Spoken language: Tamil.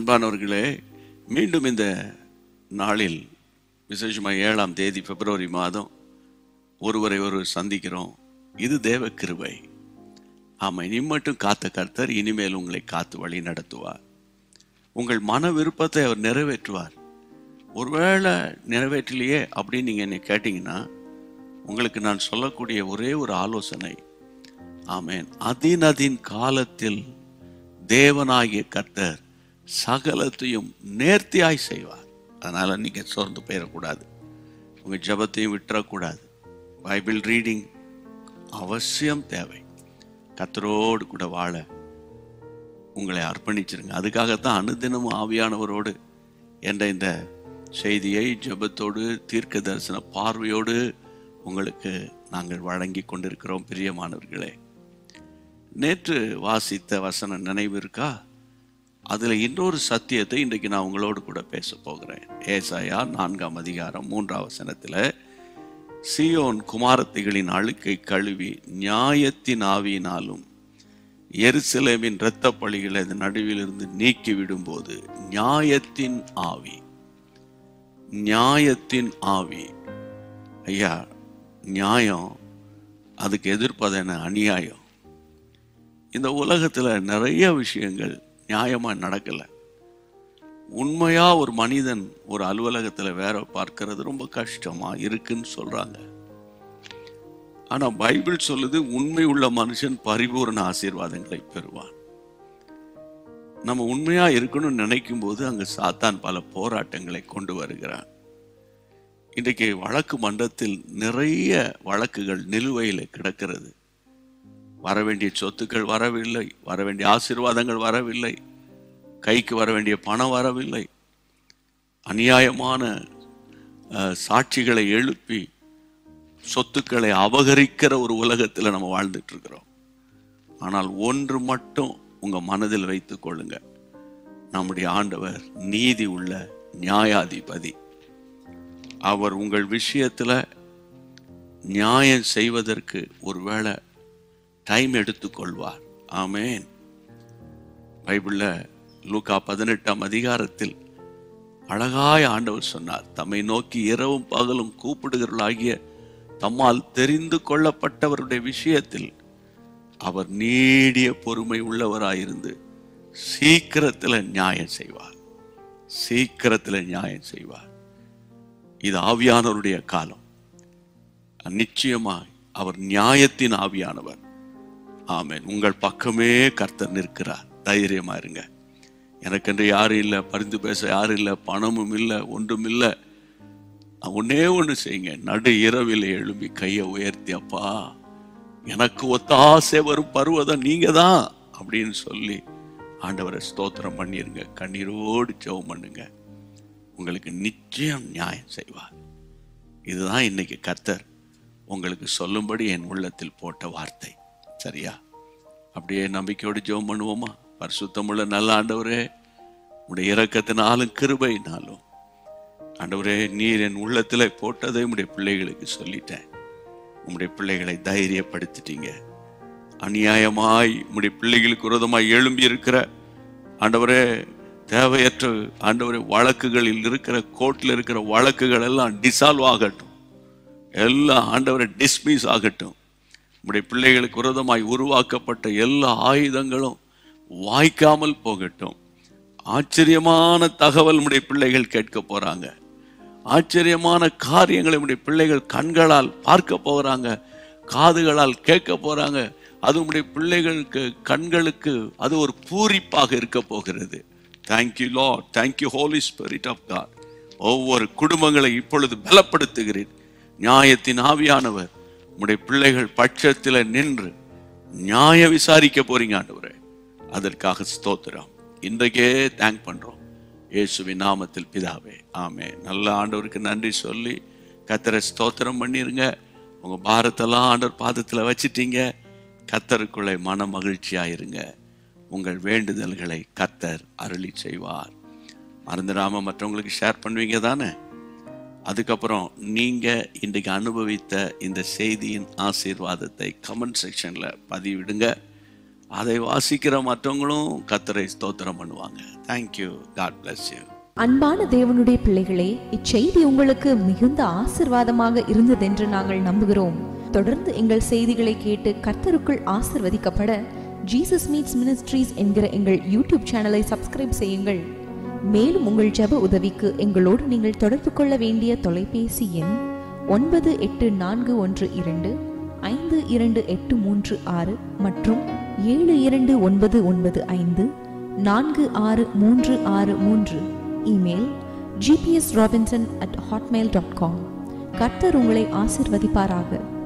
அன்பானவர்களே மீண்டும் இந்த நாளில் விசேஷமாக ஏழாம் தேதி பிப்ரவரி மாதம் ஒருவரை ஒருவர் சந்திக்கிறோம் இது தேவ கிருபை ஆமாம் இனி மட்டும் காத்த கர்த்தர் இனிமேல் உங்களை காத்து வழி நடத்துவார் உங்கள் மன விருப்பத்தை அவர் நிறைவேற்றுவார் ஒருவேளை நிறைவேற்றலையே அப்படின்னு நீங்கள் என்னை கேட்டிங்கன்னா உங்களுக்கு நான் சொல்லக்கூடிய ஒரே ஒரு ஆலோசனை ஆமென் அதினதின் காலத்தில் தேவனாகிய கர்த்தர் சகலத்தையும் நேர்த்தியாய் செய்வார் அதனால நீங்க சோர்ந்து போயிடக்கூடாது உங்க ஜெபத்தையும் விட்டுறக்கூடாது பைபிள் ரீடிங் அவசியம் தேவை கர்த்தரோடு கூட வாழ உங்களை அர்ப்பணிச்சிருங்க அதுக்காகத்தான் அனுதினமும் ஆவியானவரோடு என்ற இந்த செய்தியை ஜெபத்தோடு தீர்க்க தரிசன பார்வையோடு உங்களுக்கு நாங்கள் வழங்கி கொண்டிருக்கிறோம் பிரியமானவர்களே நேற்று வாசித்த வசன நினைவு இருக்கா அதுல இன்னொரு சத்தியத்தை இன்றைக்கு நான் உங்களோடு கூட பேச போகிறேன் ஏசாயா நான்காம் அதிகாரம் மூன்றாம் வசனத்துல சியோன் குமாரத்திகளின் அழுக்கை கழுவி நியாயத்தின் ஆவியினாலும் எருசலேமின் இரத்த பழிகளை அது நடுவிலிருந்து நீக்கி விடும்போது நியாயத்தின் ஆவி நியாயத்தின் ஆவி ஐயா நியாயம் அதுக்கு எதிர்ப்பதென அநியாயம் இந்த உலகத்துல நிறைய விஷயங்கள் நியாயமா நடக்கல உண்மையா ஒரு மனிதன் ஒரு அலுவலகத்துல வேலை பார்க்கிறது ரொம்ப கஷ்டமா இருக்குன்னு சொல்றாங்க ஆனா பைபிள் சொல்லுது உண்மை உள்ள மனுஷன் பரிபூரண ஆசீர்வாதங்களை பெறுவான் நம்ம உண்மையா இருக்கணும்னு நினைக்கும் போது அங்க சாத்தான் பல போராட்டங்களை கொண்டு வருகிறான் இன்றைக்கு வழக்கு மன்றத்தில் நிறைய வழக்குகள் நிலுவையில் கிடக்கிறது வர வேண்டிய சொத்துக்கள் வரவில்லை வர வேண்டிய ஆசீர்வாதங்கள் வரவில்லை கைக்கு வர வேண்டிய பணம் வரவில்லை அநியாயமான அஹ், சாட்சிகளை எழுப்பி சொத்துக்களை அபகரிக்கிற ஒரு உலகத்தில் நம்ம வாழ்ந்துட்டு இருக்கிறோம் ஆனால் ஒன்று மட்டும் உங்க மனதில் வைத்துக் கொள்ளுங்க நம்முடைய ஆண்டவர் நீதி உள்ள நியாயாதிபதி அவர் உங்கள் விஷயத்துல நியாயம் செய்வதற்கு ஒருவேளை டைம் எடுத்துக்கொள்வார் ஆமென் பைபிள்ல லூக்கா பதினெட்டாம் அதிகாரத்தில் அழகாய் ஆண்டவர் சொன்னார் தம்மை நோக்கி இரவும் பகலும் கூப்பிடுகிறவர்களாகிய தம்மால் தெரிந்து கொள்ளப்பட்டவருடைய விஷயத்தில் அவர் நீடிய பொறுமை உள்ளவராயிருந்து சீக்கிரத்தில் நியாயம் செய்வார் சீக்கிரத்தில் நியாயம் செய்வார் இது ஆவியானவருடைய காலம் நிச்சயமாய் அவர் நியாயத்தின் ஆவியானவர் ஆமென் உங்கள் பக்கமே கர்த்தர் நிற்கிறார் தைரியமா இருங்க எனக்கென்று யாரும் இல்லை பரிந்து பேச யாரும் இல்லை பணமும் இல்லை ஒன்றும் இல்லை ஒன்னே ஒன்று செய்யுங்க நடு இரவில் எழும்பி கையை உயர்த்தி அப்பா எனக்கு ஒத்தாசை வரும் பருவதம் நீங்க தான் அப்படின்னு சொல்லி ஆண்டவரை ஸ்தோத்திரம் பண்ணிருங்க கண்ணீரோடு ஜெபம் பண்ணுங்க உங்களுக்கு நிச்சயம் நியாயம் செய்வார் இதுதான் இன்னைக்கு கர்த்தர் உங்களுக்கு சொல்லும்படி என் உள்ளத்தில் போட்ட வார்த்தை சரியா அப்படியே நம்பிக்கையோடு ஜெபம் பண்ணுவோமா பரிசுத்தமுள்ள நல்ல ஆண்டவரே உடைய இரக்கத்தினாலும் கிருபையினாலும் ஆண்டவரே நீர் என் உள்ளத்துல போட்டதை உடைய பிள்ளைகளுக்கு சொல்லிட்டேன் உம்முடைய பிள்ளைகளை தைரியப்படுத்திட்டீங்க அநியாயமாய் உம்முடைய பிள்ளைகளுக்கு விரோதமாய் எழும்பி இருக்கிற ஆண்டவரே தேவையற்ற ஆண்டவரே வழக்குகளில் இருக்கிற கோர்ட்ல இருக்கிற வழக்குகள் எல்லாம் டிசால்வ் ஆகட்டும் எல்லாம் ஆண்டவரை டிஸ்மிஸ் ஆகட்டும் உம்முடைய பிள்ளைகளுக்கு விரோதமாய் உருவாக்கப்பட்ட எல்லா ஆயுதங்களும் வாய்க்காமல் போகட்டும் ஆச்சரியமான தகவல் உடைய பிள்ளைகள் கேட்க போறாங்க ஆச்சரியமான காரியங்களை உடைய பிள்ளைகள் கண்களால் பார்க்க போகிறாங்க காதுகளால் கேட்க போறாங்க அது உடைய பிள்ளைகளுக்கு கண்களுக்கு அது ஒரு பூரிப்பாக இருக்க போகிறது thank you Lord thank you Holy Spirit of God ஒவ்வொரு குடும்பங்களை இப்பொழுது பலப்படுத்துகிறேன் நியாயத்தின் ஆவியானவர் உடைய பிள்ளைகள் பட்சத்தில் நின்று நியாய விசாரிக்க போறீங்க ஆண்டவரே அதற்காக ஸ்தோத்திரம் இன்றைக்கே தேங்க் பண்றோம் இயேசுவின் நாமத்தில் பிதாவே ஆமே நல்ல ஆண்டவருக்கு நன்றி சொல்லி கத்தரை ஸ்தோத்திரம் பண்ணிருங்க உங்க பாரத்தெல்லாம் ஆண்டவர் பாதத்தில் வச்சிட்டீங்க கத்தருக்குள்ளே மன மகிழ்ச்சியா இருங்க உங்கள் வேண்டுதல்களை கத்தர் அருளி செய்வார் மறந்துடாம மற்றவங்களுக்கு ஷேர் பண்ணுவீங்க தானே அதுக்கப்புறம் நீங்க இன்றைக்கு அனுபவித்த இந்த செய்தியின் ஆசீர்வாதத்தை கமெண்ட் செக்ஷன்ல பதிவிடுங்க அதை வாசிக்கிற மற்றவங்களும் கத்தரை ஸ்தோத்திரம் பண்ணுவாங்க தேங்க்யூ காட் bless யூ அன்பான தேவனுடைய பிள்ளைகளே இச்செய்தி உங்களுக்கு மிகுந்த ஆசிர்வாதமாக இருந்ததென்று நாங்கள் நம்புகிறோம் தொடர்ந்து எங்கள் செய்திகளை கேட்டு கர்த்தருக்குள் ஆசிர்வதிக்கப்பட ஜீசஸ் மீட்ஸ் மினிஸ்ட்ரீஸ் என்கிற எங்கள் யூடியூப் சேனலை சப்ஸ்கிரைப் செய்யுங்கள் மேலும் உங்கள் ஜெப உதவிக்கு எங்களோடு நீங்கள் தொடர்பு கொள்ள வேண்டிய தொலைபேசி எண் ஒன்பது எட்டு நான்கு ஒன்று இரண்டு ஐந்து இரண்டு எட்டு மூன்று ஆறு மற்றும் ஏழு இரண்டு ஒன்பது ஒன்பது ஐந்து நான்கு ஆறு மூன்று ஆறு மூன்று email GPS Robinson at Hotmail dot com கர்த்தர் உங்களை ஆசிர்வதிப்பாராக